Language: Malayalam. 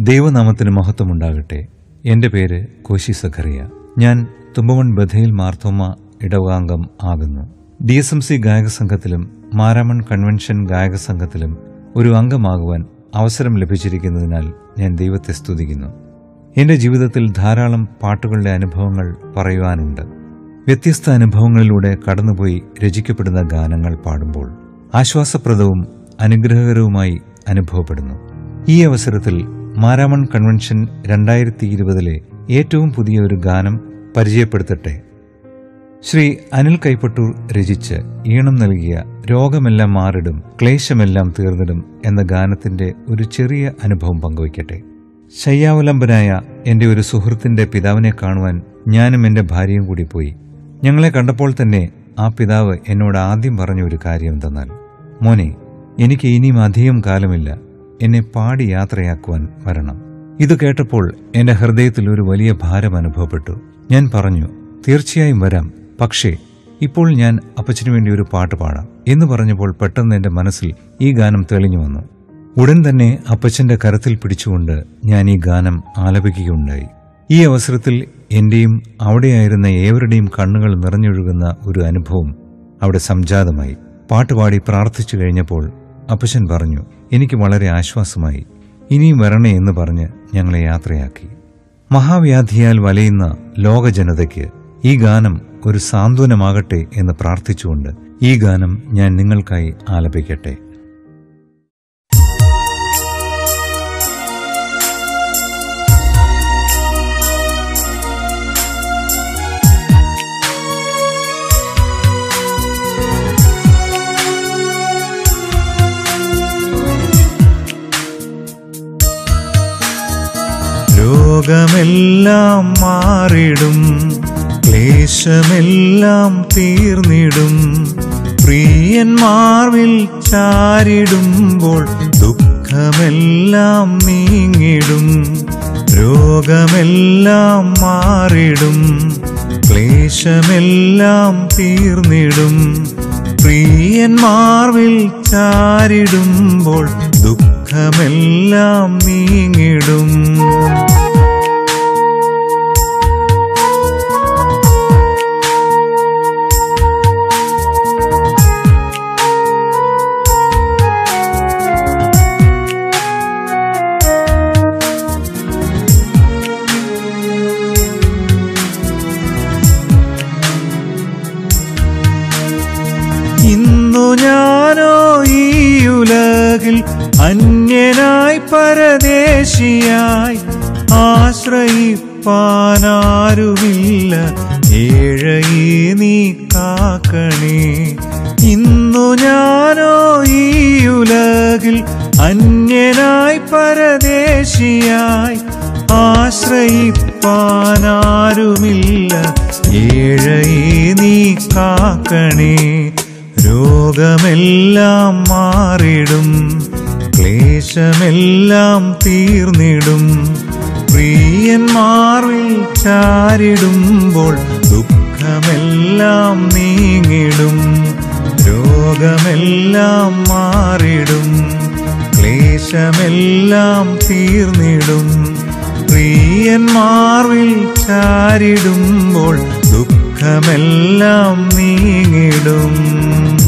ദൈവനാമത്തിന് മഹത്വമുണ്ടാകട്ടെ എൻ്റെ പേര് കോശി സഖറിയ ഞാൻ തുമ്പമൺ ബഥയിൽ മാർത്തോമ ഇടവകാംഗം ആകുന്നു ഡി എസ് എം സി ഗായക സംഘത്തിലും മാരാമൺ കൺവെൻഷൻ ഗായക സംഘത്തിലും ഒരു അംഗമാകുവാൻ അവസരം ലഭിച്ചിരിക്കുന്നതിനാൽ ഞാൻ ദൈവത്തെ സ്തുതിക്കുന്നു എൻ്റെ ജീവിതത്തിൽ ധാരാളം പാട്ടുകളുടെ അനുഭവങ്ങൾ പറയുവാനുണ്ട് വ്യത്യസ്ത അനുഭവങ്ങളിലൂടെ കടന്നുപോയി രചിക്കപ്പെടുന്ന ഗാനങ്ങൾ പാടുമ്പോൾ ആശ്വാസപ്രദവും അനുഗ്രഹകരവുമായി അനുഭവപ്പെടുന്നു ഈ അവസരത്തിൽ മാരാമൺ കൺവെൻഷൻ രണ്ടായിരത്തി ഇരുപതിലെ ഏറ്റവും പുതിയ ഒരു ഗാനം പരിചയപ്പെടുത്തട്ടെ ശ്രീ അനിൽ കൈപ്പട്ടൂർ രചിച്ച് ഈണം നൽകിയ രോഗമെല്ലാം മാറിടും ക്ലേശമെല്ലാം തീർന്നിടും എന്ന ഗാനത്തിന്റെ ഒരു ചെറിയ അനുഭവം പങ്കുവയ്ക്കട്ടെ ശയ്യാവലംബനായ എൻ്റെ ഒരു സുഹൃത്തിന്റെ പിതാവിനെ കാണുവാൻ ഞാനും എൻ്റെ ഭാര്യയും കൂടി പോയി ഞങ്ങളെ കണ്ടപ്പോൾ തന്നെ ആ പിതാവ് എന്നോട് ആദ്യം പറഞ്ഞ ഒരു കാര്യം എന്തെന്നാൽ മോനെ എനിക്ക് ഇനിയും അധികം കാലമില്ല എന്നെ പാടി യാത്രയാക്കുവാൻ വരണം ഇത് കേട്ടപ്പോൾ എൻ്റെ ഹൃദയത്തിൽ ഒരു വലിയ ഭാരം അനുഭവപ്പെട്ടു ഞാൻ പറഞ്ഞു തീർച്ചയായും വരാം പക്ഷേ ഇപ്പോൾ ഞാൻ അപ്പച്ചനു വേണ്ടി ഒരു പാട്ട് പാടാം എന്ന് പറഞ്ഞപ്പോൾ പെട്ടെന്ന് എൻ്റെ മനസ്സിൽ ഈ ഗാനം തെളിഞ്ഞു വന്നു ഉടൻ തന്നെ അപ്പച്ചന്റെ കരത്തിൽ പിടിച്ചുകൊണ്ട് ഞാൻ ഈ ഗാനം ആലപിക്കുകയുണ്ടായി ഈ അവസരത്തിൽ എന്റെയും അവിടെയായിരുന്ന ഏവരുടെയും കണ്ണുകൾ നിറഞ്ഞൊഴുകുന്ന ഒരു അനുഭവം അവിടെ സംജാതമായി പാട്ടുപാടി പ്രാർത്ഥിച്ചു കഴിഞ്ഞപ്പോൾ അപ്പച്ചൻ പറഞ്ഞു എനിക്ക് വളരെ ആശ്വാസമായി ഇനിയും വരണേ എന്ന് പറഞ്ഞ് ഞങ്ങളെ യാത്രയാക്കി മഹാവ്യാധിയാൽ വലയുന്ന ലോക ജനതയ്ക്ക് ഈ ഗാനം ഒരു സാന്ത്വനമാകട്ടെ എന്ന് പ്രാർത്ഥിച്ചുകൊണ്ട് ഈ ഗാനം ഞാൻ നിങ്ങൾക്കായി ആലപിക്കട്ടെ രോഗമെല്ലാം മാറിടും ക്ലേശമെല്ലാം തീർന്നിടും പ്രിയന്മാർവിൽ ചാരിടുമ്പോൾ ദുഃഖമെല്ലാം നീങ്ങിടും രോഗമെല്ലാം മാറിടും ക്ലേശമെല്ലാം തീർന്നിടും പ്രിയന്മാർവിൽ ചാരിടുമ്പോൾ ദുഃഖമെല്ലാം നീങ്ങിടും ഇന്നു ഞാനോ ഈ ഉലകിൽ അന്യനായി പരദേശിയായി ആശ്രയിപ്പാനാരുമില്ല ഏഴയി നീ കാക്കണേ ഇന്നു ഞാനോ ഈ ഉലകിൽ അന്യനായി പരദേശിയായി ആശ്രയിപ്പാനാരുമില്ല ഏഴയി നീ കാക്കണേ രോഗമെല്ലാം മാറിടും ക്ലേശമെല്ലാം തീർന്നിടും പ്രിയന്മാറിൽ ചാരിടുമ്പോൾ ദുഃഖമെല്ലാം നീങ്ങിടും രോഗമെല്ലാം മാറിടും ക്ലേശമെല്ലാം തീർന്നിടും പ്രിയന്മാർവിൽ ചാരിടുമ്പോൾ ദുഃഖമെല്ലാം നീങ്ങിടും